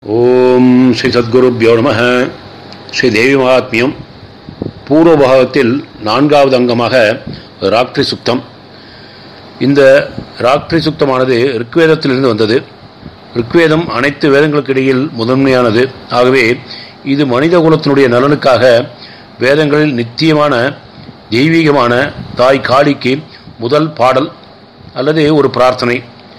ஓம் ஸ்ரீ சத்குருப்யோ நம ஸ்ரீ தேவி மகாத்மியம் பூர்வ பாகத்தில் நான்காவது அங்கமாக ராக்ட்ரி சுக்தம் இந்த ராக்ட்ரி சுக்தமானது ரிக்வேதத்திலிருந்து வந்தது ரிக்வேதம் அனைத்து வேதங்களுக்கு இடையில் முதன்மையானது ஆகவே இது மனித குலத்தினுடைய நலனுக்காக வேதங்களில் நித்தியமான தெய்வீகமான தாய் காளிக்கு முதல் பாடல் அல்லது ஒரு பிரார்த்தனை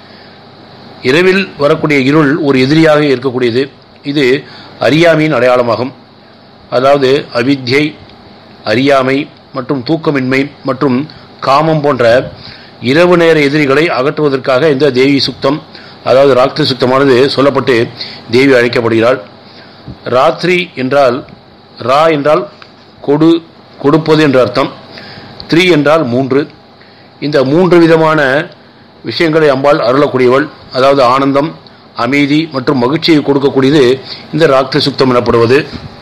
இரவில் வரக்கூடிய இருள் ஒரு எதிரியாக இருக்கக்கூடியது இது அறியாமையின் அடையாளமாகும் அதாவது அவித்யை அறியாமை மற்றும் தூக்கமின்மை மற்றும் காமம் போன்ற இரவு நேர எதிரிகளை அகற்றுவதற்காக இந்த தேவி சுத்தம் அதாவது ராத்திரி சுத்தமானது சொல்லப்பட்டு தேவி அழைக்கப்படுகிறாள் ராத்திரி என்றால் ரா என்றால் கொடு கொடுப்பது என்ற அர்த்தம் த்ரீ என்றால் மூன்று இந்த மூன்று விதமான விஷயங்களை அம்பாள் அருளக்கூடியவள் அதாவது ஆனந்தம் அமைதி மற்றும் மகிழ்ச்சியை கொடுக்கக்கூடியது இந்த ராத்திரி சுத்தம் எனப்படுவது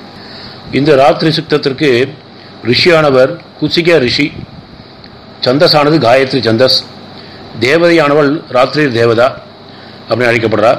இந்த ராத்திரி சுத்தத்திற்கு ரிஷியானவர் குசிக ரிஷி சந்தஸானது காயத்ரி சந்தஸ் தேவதையானவள் ராத்திரி தேவதா அப்படின்னு அழைக்கப்படுறார்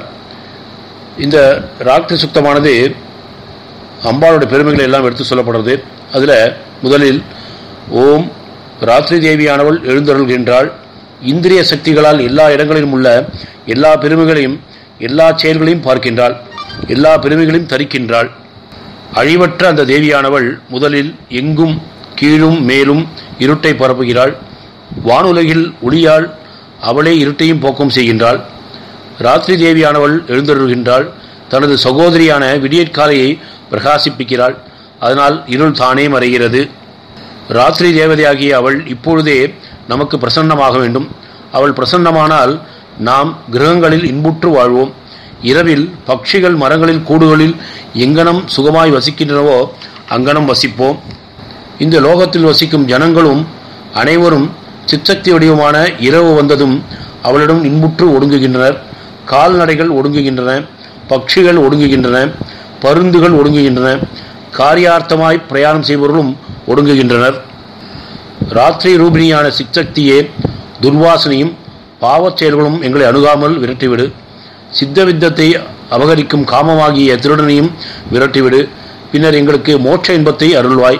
இந்த ராத்திரி சுத்தமானது அம்பாளுடைய பெருமைகளை எல்லாம் எடுத்து சொல்லப்படுறது அதில் முதலில் ஓம் ராத்திரி தேவியானவள் எழுந்தருள்கின்றாள் இந்திரிய சக்திகளால் எல்லா இடங்களிலும் உள்ள எல்லா பெருமைகளையும் எல்லா செயல்களையும் பார்க்கின்றாள் எல்லா பெருமைகளையும் தரிக்கின்றாள் அழிவற்ற அந்த தேவியானவள் முதலில் எங்கும் கீழும் மேலும் இருட்டை பரப்புகிறாள் வானுலகில் ஒளியால் அவளே இருட்டையும் போக்கம் செய்கின்றாள் ராத்திரி தேவியானவள் எழுந்தருள்கின்றாள் தனது சகோதரியான விடியற்காலையை பிரகாசிப்பிக்கிறாள் அதனால் இருள் தானே மறைகிறது ராத்திரி தேவதையாகிய அவள் இப்பொழுதே நமக்கு பிரசன்னமாக வேண்டும் அவள் பிரசன்னமானால் நாம் கிரகங்களில் இன்புற்று வாழ்வோம் இரவில் பட்சிகள் மரங்களில் கூடுகளில் எங்கனம் சுகமாய் வசிக்கின்றனவோ அங்கனம் வசிப்போம் இந்த லோகத்தில் வசிக்கும் ஜனங்களும் அனைவரும் சிற்றக்தி வடிவமான இரவு வந்ததும் அவளிடம் இன்புற்று ஒடுங்குகின்றனர் கால்நடைகள் ஒடுங்குகின்றன பட்சிகள் ஒடுங்குகின்றன பருந்துகள் ஒடுங்குகின்றன காரியார்த்தமாய் பிரயாணம் செய்பவர்களும் ஒடுங்குகின்றனர் ராத்திரி ரூபிணியான சித்தக்தியே துர்வாசனையும் பாவச் செயல்களும் எங்களை அணுகாமல் விரட்டிவிடு சித்த வித்தத்தை அபகரிக்கும் காமமாகிய திருடனையும் விரட்டிவிடு பின்னர் எங்களுக்கு மோட்ச இன்பத்தை அருள்வாய்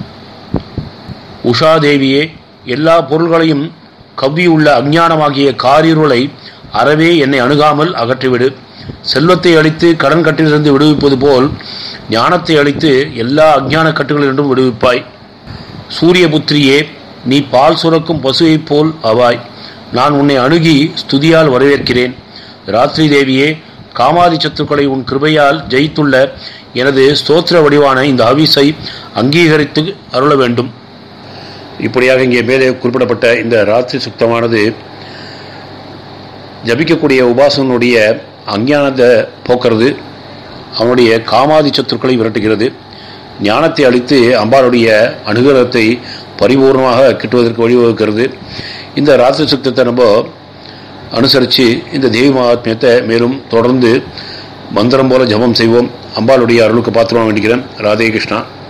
உஷாதேவியே எல்லா பொருள்களையும் கவ்வியுள்ள அஞ்ஞானமாகிய காரிருளை அறவே என்னை அணுகாமல் அகற்றிவிடு செல்வத்தை அளித்து கடன் கட்டிலிருந்து விடுவிப்பது போல் ஞானத்தை அளித்து எல்லா அஞ்ஞான கட்டுகளிலிருந்தும் விடுவிப்பாய் சூரியபுத்திரியே நீ பால் சுரக்கும் பசுவைப் போல் அவாய் நான் உன்னை அணுகி ஸ்துதியால் வரவேற்கிறேன் ராத்திரி தேவியே காமாதி சத்துக்களை உன் கிருபையால் ஜெயித்துள்ள எனது ஸ்தோத்திர வடிவான இந்த ஆவிஸை அங்கீகரித்து அருள வேண்டும் இப்படியாக இங்கே மேலே குறிப்பிடப்பட்ட இந்த ராத்திரி சுத்தமானது ஜபிக்கக்கூடிய உபாசனுடைய அஞ்ஞானத்தை போக்குறது அவனுடைய காமாதி சத்துக்களை விரட்டுகிறது ஞானத்தை அளித்து அம்பாளுடைய அனுகிரகத்தை பரிபூர்ணமாக கிட்டுவதற்கு வழிவகுக்கிறது இந்த ராத்திரி சுத்தத்தை நம்ம அனுசரித்து இந்த தேவி மகாத்மியத்தை மேலும் தொடர்ந்து மந்திரம் போல ஜபம் செய்வோம் அம்பாளுடைய அருளுக்கு பாத்திரமாக வேண்டிக்கிறேன் ராதே கிருஷ்ணா